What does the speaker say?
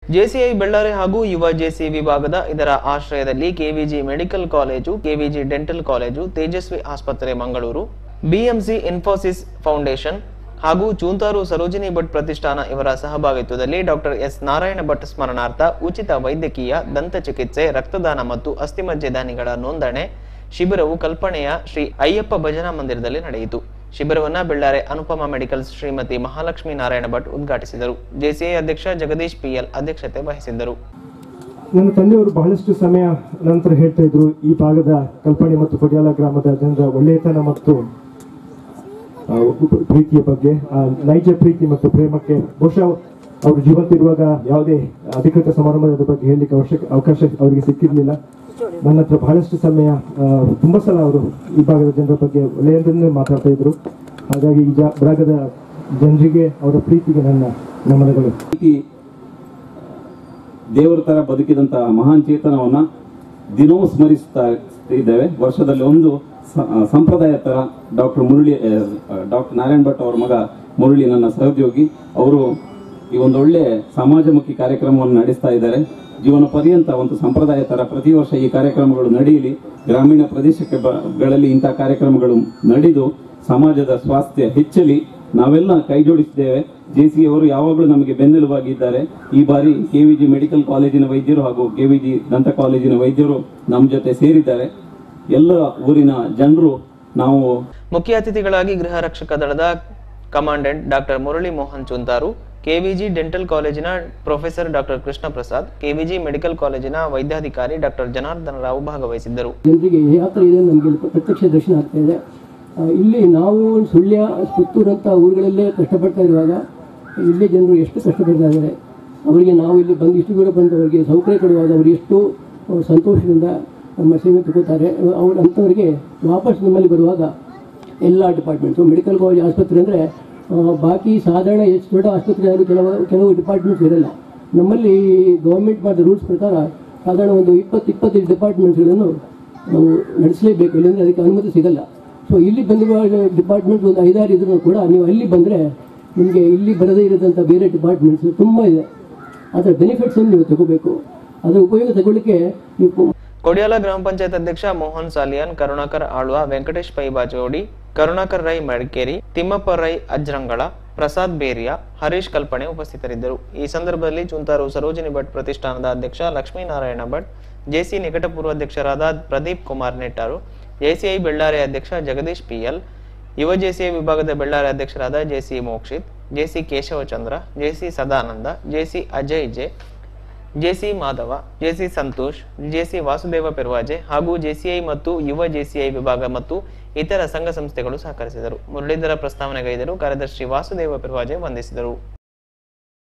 JCI Bellare ಹಾಗೂ ಯುವ JC ವಿಭಾಗದ ಇದರ ಆಶ್ರಯದಲ್ಲಿ KVG medical college KVG dental college Tejasvi ಆಸ್ಪತ್ರೆ ಮಂಗಳೂರು ಬಿಎಂಸಿ ಇನ್ಫೋಸಿಸ್ ಫೌಂಡೇಶನ್ ಹಾಗೂ ಚೂಂತಾರು ಸರೋಜಿನಿ ಭಟ್ ಪ್ರತಿಷ್ಠಾನ ಇವರ ಸಹಭಾಗಿತ್ವದಲ್ಲಿ ಡಾಕ್ಟರ್ ಎಸ್ ನಾರಾಯಣ ಭಟ್ ಸ್ಮರಣಾರ್ಥ ಉಚಿತ ವೈದ್ಯಕೀಯ ದಂತ ಚಿಕಿತ್ಸೆ ರಕ್ತದಾನ ಮತ್ತು ಅಸ್ಥಿಮಜ್ಜೆ ದಾನಿಗಳ ನೋಂದಣೆ ಶಿಬಿರವು ಕಲ್ಪನೆಯ ಶ್ರೀ ಅಯ್ಯಪ್ಪ ಭಜನಾ ಮಂದಿರದಲ್ಲಿ ನಡೆಯಿತು ಶಿಬಿರವನ್ನ ಬೆಳ್ಳಾರೆ ಅನುಪಮ ಮೆಡಿಕಲ್ಸ್ ಶ್ರೀಮತಿ ಮಹಾಲಕ್ಷ್ಮಿ ನಾರಾಯಣ ಭಟ್ ಉದ್ಘಾಟಿಸಿದರು ಜೆಸಿಐ ಅಧ್ಯಕ್ಷ ಜಗದೀಶ್ ಪಿಎಲ್ ಅಧ್ಯಕ್ಷತೆ ವಹಿಸಿದ್ದರು ನನ್ನ ತಂದೆಯವರು ಬಹಳಷ್ಟು ಸಮಯ ನಂತರ ಹೇಳ್ತಾ ಇದ್ರು ಈ ಭಾಗದ ಕಲ್ಪನೆ ಮತ್ತು ಕೊಡಿಯಾಲ ಗ್ರಾಮದ ಜನರ ಒಳ್ಳೆಯತನ ಮತ್ತು ಆ, ಉಪ- ಪ್ರೀತಿಯ ಬಗ್ಗೆ ಆ, ನೈಜ ಪ್ರೀತಿ ಮತ್ತು ಪ್ರೇಮಕ್ಕೆ ಬಹುಶಃ ಅವರು ಜೀವಂತ ಇರುವಾಗ ಯಾವುದೇ ಅಧಿಕೃತ ಸಮಾರಂಭದ ಬಗ್ಗೆ ಹೇಳಲಿಕ್ಕೆ ಅವಶ್ಯಕ ಅವಕಾಶ ಅವರಿಗೆ ಸಿಕ್ಕಿರಲಿಲ್ಲ ನನ್ನ ಹತ್ರ ಬಹಳಷ್ಟು ಸಮಯ ಆ, ತುಂಬಾ ಸಲ ಅವರು ಈ ಭಾಗದ ಜನರ ಬಗ್ಗೆ ಒಳ್ಳೆಯದನ್ನೇ ಮಾತಾಡ್ತಾ ಇದ್ರು ಹಾಗಾಗಿ ಈ ಜಾ- ಭಾಗದ ಜನರಿಗೆ ಅವರ ಪ್ರೀತಿಗೆ ನನ್ನ ನಮನಗಳು ರೀತಿ ದೇವರ ತರ ಬದುಕಿದಂತಹ ಮಹಾನ್ ಚೇತನವನ್ನ ದಿನವೂ ಸ್ಮರಿಸ್ತಾ ಇದ್ದೇವೆ ವರ್ಷದಲ್ಲಿ ಒಂದು ಸ- ಆ, ಸಂಪ್ರದಾಯ ತರ ಡಾಕ್ಟರ್ ಮುರಳಿ ಡಾಕ್ಟರ್ ನಾರಾಯಣ್ ಭಟ್ ಅವರ ಮಗ ಮುರಳಿ ನನ್ನ ಸಹೋದ್ಯೋಗಿ ಅವರು ಈ ಒಂದು ಒಳ್ಳೆ ಸಮಾಜಮುಖಿ ಕಾರ್ಯಕ್ರಮವನ್ನು ನಡೆಸ್ತಾ ಇದ್ದಾರೆ ಜೀವನ ಪರ್ಯಂತ ಒಂದು ಸಂಪ್ರದಾಯ ತರ ಪ್ರತಿ ವರ್ಷ ಈ ಕಾರ್ಯಕ್ರಮಗಳು ನಡೆಯಲಿ ಗ್ರಾಮೀಣ ಪ್ರದೇಶಕ್ಕೆ ಬ- ಗಳಲ್ಲಿ ಇಂತಹ ಕಾರ್ಯಕ್ರಮಗಳು ನಡೆದು ಸಮಾಜದ ಸ್ವಾಸ್ಥ್ಯ ಹೆಚ್ಚಲಿ ನಾವೆಲ್ಲ ಕೈ ಜೋಡಿಸಿದ್ದೇವೆ ಜೆಸಿ ಅವರು ಯಾವಾಗಲೂ ನಮಗೆ ಬೆನ್ನೆಲುಬಾಗಿದ್ದಾರೆ ಈ ಬಾರಿ ಕೆವಿಜಿ ಮೆಡಿಕಲ್ ಕಾಲೇಜಿನ ವೈದ್ಯರು ಹಾಗೂ ಕೆವಿಜಿ ದಂತ ಕಾಲೇಜಿನ ವೈದ್ಯರು ನಮ್ಮ ಜೊತೆ ಸೇರಿದ್ದಾರೆ ಎಲ್ಲ ಊರಿನ ಜನರು ನಾವು ಮುಖ್ಯ ಅತಿಥಿಗಳಾಗಿ ಗೃಹ ರಕ್ಷಕ ದಳದ commandant doctor Murali Mohan Chuntaru KVG dental ಕಾಲೇಜಿನ professor doctor Krishna Prasad KVG medical ಕಾಲೇಜಿನ ವೈದ್ಯಾಧಿಕಾರಿ ಡಾಕ್ಟರ್ ಜನಾರ್ದನ ರಾವ್ ಭಾಗವಹಿಸಿದ್ದರು ಜನರಿಗೆ ಯಾವ ಥರ ಇದೆ ನಮಗೆ ಇಲ್ಲಿ ಪ್ರತ್ಯಕ್ಷ ದರ್ಶನ ಆಗ್ತಾ ಇದೆ ಆ, ಇಲ್ಲಿ ನಾವು ಸುಳ್ಯ ಪುತ್ತೂರು ಅಂತ ಊರುಗಳಲ್ಲೇ ಕಷ್ಟಪಡ್ತಾ ಇರುವಾಗ ಇಲ್ಲಿ ಜನರು ಎಷ್ಟು ಕಷ್ಟಪಡ್ತಾ ಇದ್ದಾರೆ ಅವರಿಗೆ ನಾವು ಇಲ್ಲಿ ಬಂದು ಇಷ್ಟು ದೂರ ಬಂದು ಅವರಿಗೆ ಸೌಕರ್ಯ ಕೊಡುವಾಗ ಅವರು ಎಷ್ಟು ಆ, ಸಂತೋಷದಿಂದ ನಮ್ಮ ಸೇವೆ ತಗೋತಾರೆ ಅವ್ರು ಅಂಥವರಿಗೆ ವಾಪಸ್ ನಮ್ಮಲ್ಲಿ ಬರುವಾಗ ಎಲ್ಲ ಡಿಪಾರ್ಟ್ಮೆಂಟ್ಸು ಮೆಡಿಕಲ್ ಕಾಲೇಜ್ ಆಸ್ಪತ್ರೆ ಅಂದರೆ ಬಾಕಿ ಸಾಧಾರಣ ಎಷ್ಟು ದೊಡ್ಡ ಆಸ್ಪತ್ರೆ ಆದರೂ ಕೆಲವು ಕೆಲವು ಡಿಪಾರ್ಟ್ಮೆಂಟ್ಸ್ ಇರಲ್ಲ ನಮ್ಮಲ್ಲಿ ಗೌರ್ಮೆಂಟ್ ಮಾಡಿದ ರೂಲ್ಸ್ ಪ್ರಕಾರ ಸಾಧಾರಣ ಒಂದು ಇಪ್ಪತ್ತು ಇಪ್ಪತ್ತೈದು ಡಿಪಾರ್ಟ್ಮೆಂಟ್ಸ್ಗಳನ್ನು ನಾವು ನಡೆಸಲೇಬೇಕು ಇಲ್ಲಾಂದರೆ ಅದಕ್ಕೆ ಅನುಮತಿ ಸಿಗಲ್ಲ ಸೊ ಇಲ್ಲಿ ಬಂದಿರುವ ಡಿಪಾರ್ಟ್ಮೆಂಟ್ ಒಂದು ಐದಾರು ಇದ್ರೂ ಕೂಡ ನೀವು ಅಲ್ಲಿ ಬಂದರೆ ನಿಮಗೆ ಇಲ್ಲಿ ಬರದೇ ಇರೋದಂಥ ಬೇರೆ ಡಿಪಾರ್ಟ್ಮೆಂಟ್ಸ್ ತುಂಬ ಇದೆ ಅದರ ಬೆನಿಫಿಟ್ಸನ್ನು ನೀವು ತಗೋಬೇಕು ಅದರ ಉಪಯೋಗ ತಗೊಳ್ಳಿಕ್ಕೆ ನೀವು ಕೊಡಿಯಾಲ ಗ್ರಾಮ ಪಂಚಾಯತ್ ಅಧ್ಯಕ್ಷ ಮೋಹನ್ ಸಾಲಿಯಾನ್ ಕರುಣಾಕರ್ ಆಳ್ವ ವೆಂಕಟೇಶ್ ಪೈ ಬಾಜೋಡಿ ಕರುಣಾಕರ್ ರೈ ಮಡಿಕೇರಿ ತಿಮ್ಮಪ್ಪ ರೈ ಅಜ್ರಂಗಳ ಪ್ರಸಾದ್ ಬೇರಿಯಾ ಹರೀಶ್ ಕಲ್ಪನೆ ಉಪಸ್ಥಿತರಿದ್ದರು ಈ ಸಂದರ್ಭದಲ್ಲಿ ಚುಂತಾರು ಸರೋಜಿನಿ ಭಟ್ ಪ್ರತಿಷ್ಠಾನದ ಅಧ್ಯಕ್ಷ ಲಕ್ಷ್ಮೀನಾರಾಯಣ ಭಟ್ ಜೆಸಿ ನಿಕಟಪೂರ್ವ ಅಧ್ಯಕ್ಷರಾದ ಪ್ರದೀಪ್ ಕುಮಾರ್ ನೆಟ್ಟಾರು ಜೆಸಿಐ ಬೆಳ್ಳಾರೆ ಅಧ್ಯಕ್ಷ ಜಗದೀಶ್ ಪಿಎಲ್ ಯುವ ಜೆಸಿಐ ವಿಭಾಗದ ಬೆಳ್ಳಾರೆ ಅಧ್ಯಕ್ಷರಾದ JC Mokshith JC Keshavachandra JC Sadananda JC Ajay J JC Madhava JC Santosh JC Vasudeva Pervaje ಹಾಗೂ ಜೆಸಿಐ ಮತ್ತು ಯುವ ಜೆಸಿಐ ವಿಭಾಗ ಮತ್ತು ಇತರ ಸಂಘ ಸಂಸ್ಥೆಗಳು ಸಹಕರಿಸಿದರು ಮುರಳೀಧರ ಪ್ರಸ್ತಾವನೆಗೈದರು ಕಾರ್ಯದರ್ಶಿ ವಾಸುದೇವ ಪೆರ್ವಾಜೆ ವಂದಿಸಿದರು